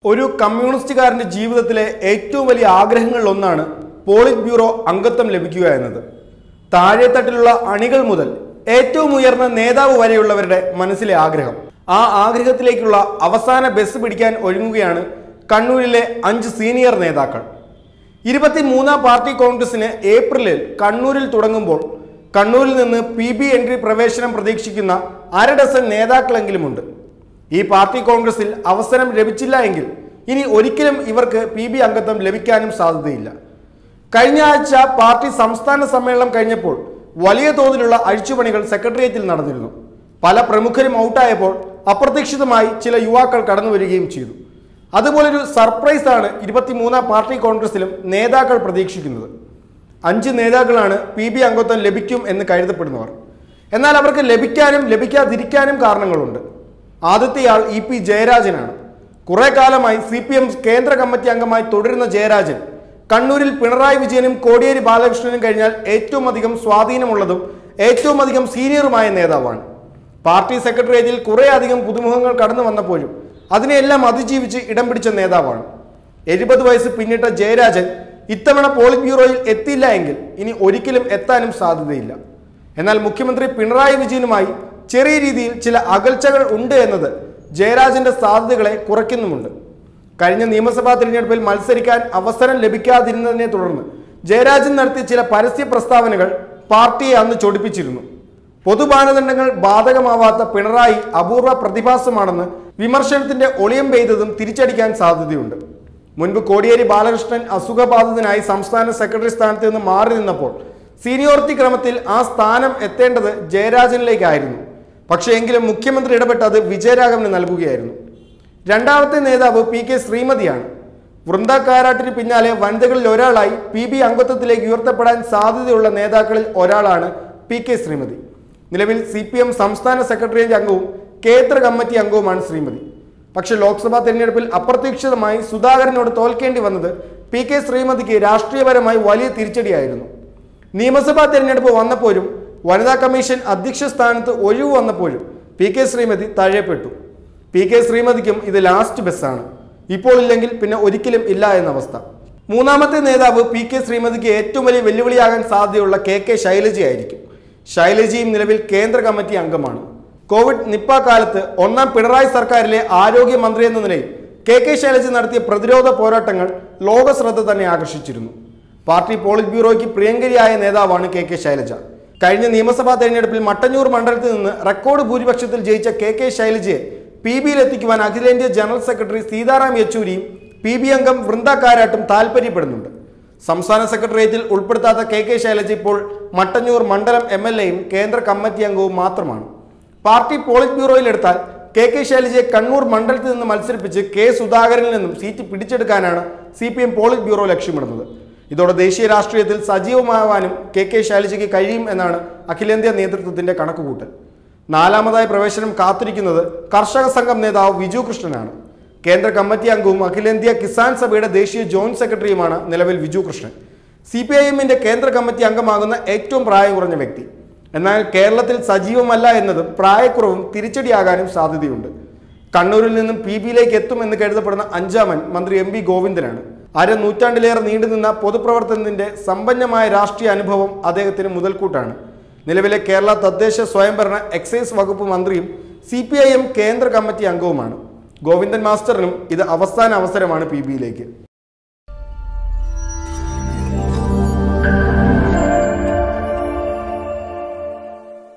ഒരു കമ്മ്യൂണിസ്റ്റുകാരന്റെ ജീവിതത്തിലെ ഏറ്റവും വലിയ ആഗ്രഹങ്ങളിൽ ഒന്നാണ് പോളിറ്റ് ബ്യൂറോ അംഗത്വം ലഭിക്കുക എന്നത് താഴെത്തട്ടിലുള്ള അണികൾ മുതൽ ഏറ്റവും ഉയർന്ന നേതാവ് വരെയുള്ളവരുടെ മനസ്സിലെ ആഗ്രഹം ആ ആഗ്രഹത്തിലേക്കുള്ള അവസാന ബസ് പിടിക്കാൻ ഒരുങ്ങുകയാണ് കണ്ണൂരിലെ അഞ്ച് സീനിയർ നേതാക്കൾ ഇരുപത്തിമൂന്നാം പാർട്ടി കോൺഗ്രസിന് ഏപ്രിലിൽ കണ്ണൂരിൽ തുടങ്ങുമ്പോൾ കണ്ണൂരിൽ നിന്ന് പി ബി എൻട്രി പ്രവേശനം പ്രതീക്ഷിക്കുന്ന അര ഡസൻ നേതാക്കളെങ്കിലുമുണ്ട് ഈ പാർട്ടി കോൺഗ്രസിൽ അവസരം ലഭിച്ചില്ല എങ്കിൽ ഇനി ഒരിക്കലും ഇവർക്ക് പി ബി അംഗത്വം ലഭിക്കാനും സാധ്യതയില്ല കഴിഞ്ഞ ആഴ്ച പാർട്ടി സംസ്ഥാന സമ്മേളനം കഴിഞ്ഞപ്പോൾ വലിയ തോതിലുള്ള അഴിച്ചുപണികൾ സെക്രട്ടേറിയറ്റിൽ നടന്നിരുന്നു പല പ്രമുഖരും ഔട്ടായപ്പോൾ അപ്രതീക്ഷിതമായി ചില യുവാക്കൾ കടന്നു വരികയും ചെയ്തു അതുപോലൊരു സർപ്രൈസ് ആണ് ഇരുപത്തിമൂന്നാം പാർട്ടി കോൺഗ്രസിലും നേതാക്കൾ പ്രതീക്ഷിക്കുന്നത് അഞ്ച് നേതാക്കളാണ് പി ബി അംഗത്വം ലഭിക്കും എന്ന് കരുതപ്പെടുന്നവർ എന്നാൽ അവർക്ക് ലഭിക്കാനും ലഭിക്കാതിരിക്കാനും കാരണങ്ങളുണ്ട് ആദ്യത്തെയാൾ ഇ പി ജയരാജനാണ് കുറെ കാലമായി സി പി എം കേന്ദ്ര കമ്മിറ്റി അംഗമായി തുടരുന്ന ജയരാജൻ കണ്ണൂരിൽ പിണറായി വിജയനും കോടിയേരി ബാലകൃഷ്ണനും കഴിഞ്ഞാൽ ഏറ്റവും അധികം സ്വാധീനമുള്ളതും ഏറ്റവും അധികം സീനിയറുമായ നേതാവാണ് പാർട്ടി സെക്രട്ടേറിയറ്റിൽ കുറെ അധികം പുതുമുഖങ്ങൾ കടന്നു വന്നപ്പോഴും അതിനെയെല്ലാം അതിജീവിച്ച് ഇടം പിടിച്ച നേതാവാണ് എഴുപത് വയസ്സ് പിന്നിട്ട ജയരാജൻ ഇത്തവണ പോളിറ്റ് ബ്യൂറോയിൽ എത്തിയില്ല എങ്കിൽ ഇനി ഒരിക്കലും എത്താനും സാധ്യതയില്ല എന്നാൽ മുഖ്യമന്ത്രി പിണറായി വിജയനുമായി ചെറിയ രീതിയിൽ ചില അകൽച്ചകൾ ഉണ്ട് എന്നത് ജയരാജന്റെ സാധ്യതകളെ കുറയ്ക്കുന്നുമുണ്ട് കഴിഞ്ഞ നിയമസഭാ തിരഞ്ഞെടുപ്പിൽ മത്സരിക്കാൻ അവസരം ലഭിക്കാതിരുന്നതിനെ തുടർന്ന് ജയരാജൻ നടത്തിയ ചില പരസ്യ പ്രസ്താവനകൾ പാർട്ടിയെ അന്ന് ചൊടിപ്പിച്ചിരുന്നു പൊതുമാനദണ്ഡങ്ങൾ ബാധകമാവാത്ത പിണറായി അപൂർവ പ്രതിഭാസമാണെന്ന് വിമർശനത്തിന്റെ ഒളിയം പെയ്തതും തിരിച്ചടിക്കാൻ സാധ്യതയുണ്ട് മുൻപ് കോടിയേരി ബാലകൃഷ്ണൻ അസുഖബാധിതനായി സംസ്ഥാന സെക്രട്ടറി സ്ഥാനത്ത് നിന്ന് മാറി നിന്നപ്പോൾ സീനിയോറിറ്റി ക്രമത്തിൽ ആ സ്ഥാനം എത്തേണ്ടത് ജയരാജനിലേക്കായിരുന്നു പക്ഷേ എങ്കിലും മുഖ്യമന്ത്രി ഇടപെട്ട് അത് വിജയരാഘവന് നൽകുകയായിരുന്നു രണ്ടാമത്തെ നേതാവ് പി കെ ശ്രീമതിയാണ് വൃന്ദ കാരാട്ടിന് പിന്നാലെ വനിതകളിൽ ഒരാളായി പി ബി അംഗത്വത്തിലേക്ക് ഉയർത്തപ്പെടാൻ സാധ്യതയുള്ള നേതാക്കളിൽ ഒരാളാണ് പി കെ ശ്രീമതി നിലവിൽ സി പി എം സംസ്ഥാന സെക്രട്ടേറിയറ്റ് അംഗവും കേന്ദ്ര കമ്മിറ്റി അംഗവുമാണ് ശ്രീമതി പക്ഷേ ലോക്സഭാ തെരഞ്ഞെടുപ്പിൽ അപ്രതീക്ഷിതമായി സുധാകരനോട് തോൽക്കേണ്ടി വന്നത് പി കെ ശ്രീമതിക്ക് രാഷ്ട്രീയപരമായി വലിയ തിരിച്ചടിയായിരുന്നു നിയമസഭാ തെരഞ്ഞെടുപ്പ് വന്നപ്പോഴും വനിതാ കമ്മീഷൻ അധ്യക്ഷ സ്ഥാനത്ത് ഒഴിവ് വന്നപ്പോഴും പി കെ ശ്രീമതി തഴയപ്പെട്ടു പി കെ ശ്രീമതിക്കും ഇത് ലാസ്റ്റ് ബസ്സാണ് ഇപ്പോൾ ഇല്ലെങ്കിൽ പിന്നെ ഒരിക്കലും ഇല്ല എന്ന അവസ്ഥ മൂന്നാമത്തെ നേതാവ് പി കെ ശ്രീമതിക്ക് ഏറ്റവും വലിയ വെല്ലുവിളിയാകാൻ സാധ്യതയുള്ള കെ കെ ശൈലജയായിരിക്കും ശൈലജയും നിലവിൽ കേന്ദ്ര കമ്മിറ്റി അംഗമാണ് കോവിഡ് നിപ്പ കാലത്ത് ഒന്നാം പിണറായി സർക്കാരിലെ ആരോഗ്യമന്ത്രി എന്ന നിലയിൽ കെ കെ ശൈലജ നടത്തിയ പ്രതിരോധ പോരാട്ടങ്ങൾ ലോക ശ്രദ്ധ തന്നെ ആകർഷിച്ചിരുന്നു പാർട്ടി പോളിറ്റ് ബ്യൂറോയ്ക്ക് പ്രിയങ്കരിയായ നേതാവാണ് കെ കെ ശൈലജ കഴിഞ്ഞ നിയമസഭാ തെരഞ്ഞെടുപ്പിൽ മട്ടന്നൂർ മണ്ഡലത്തിൽ നിന്ന് റെക്കോർഡ് ഭൂരിപക്ഷത്തിൽ ജയിച്ച കെ കെ ശൈലജയെ പി ബിയിൽ എത്തിക്കുവാൻ അഖിലേന്ത്യാ ജനറൽ സെക്രട്ടറി സീതാറാം യെച്ചൂരിയും പി ബി അംഗം വൃന്ദ കാരാട്ടും താൽപ്പര്യപ്പെടുന്നുണ്ട് സംസ്ഥാന സെക്രട്ടേറിയറ്റിൽ ഉൾപ്പെടുത്താത്ത കെ കെ ശൈലജ ഇപ്പോൾ മട്ടന്നൂർ മണ്ഡലം എം എൽ എയും കേന്ദ്ര കമ്മിറ്റി അംഗവും മാത്രമാണ് പാർട്ടി പോളിറ്റ് ബ്യൂറോയിൽ എടുത്താൽ കെ കെ ശൈലജയെ കണ്ണൂർ മണ്ഡലത്തിൽ നിന്ന് മത്സരിപ്പിച്ച് കെ സുധാകരനിൽ നിന്നും സീറ്റ് പിടിച്ചെടുക്കാനാണ് C P M politburo ലക്ഷ്യമിടുന്നത് ഇതോടെ ദേശീയ രാഷ്ട്രീയത്തിൽ സജീവമാവാനും കെ കെ ശൈലജയ്ക്ക് കഴിയും എന്നാണ് അഖിലേന്ത്യാ നേതൃത്വത്തിന്റെ കണക്കുകൂട്ടൽ നാലാമതായി പ്രവേശനം കാത്തിരിക്കുന്നത് കർഷക സംഘം നേതാവ് വിജു കൃഷ്ണനാണ് കേന്ദ്ര കമ്മിറ്റി അംഗവും അഖിലേന്ത്യാ കിസാൻ സഭയുടെ ദേശീയ ജോയിന്റ് സെക്രട്ടറിയുമാണ് നിലവിൽ Viju Krishnan C P I എമ്മിന്റെ കേന്ദ്ര കമ്മിറ്റി അംഗമാകുന്ന ഏറ്റവും പ്രായം കുറഞ്ഞ വ്യക്തി എന്നാൽ കേരളത്തിൽ സജീവമല്ല എന്നതും പ്രായക്കുറവും തിരിച്ചടിയാകാനും സാധ്യതയുണ്ട് കണ്ണൂരിൽ നിന്നും പി ബിയിലേക്ക് എത്തുമെന്ന് കരുതപ്പെടുന്ന അഞ്ചാമൻ മന്ത്രി എം വി ഗോവിന്ദനാണ് അര നൂറ്റാണ്ടിലേറെ നീണ്ടുനിന്ന പൊതുപ്രവർത്തനത്തിന്റെ സമ്പന്നമായ രാഷ്ട്രീയ അനുഭവം അദ്ദേഹത്തിന് മുതൽക്കൂട്ടാണ് നിലവിലെ കേരള തദ്ദേശ സ്വയംഭരണ എക്സൈസ് വകുപ്പ് മന്ത്രിയും സി പി ഐ എം കേന്ദ്ര കമ്മിറ്റി അംഗവുമാണ് ഗോവിന്ദൻ മാസ്റ്ററിനും ഇത് അവസാന അവസരമാണ് പി ബിയിലേക്ക്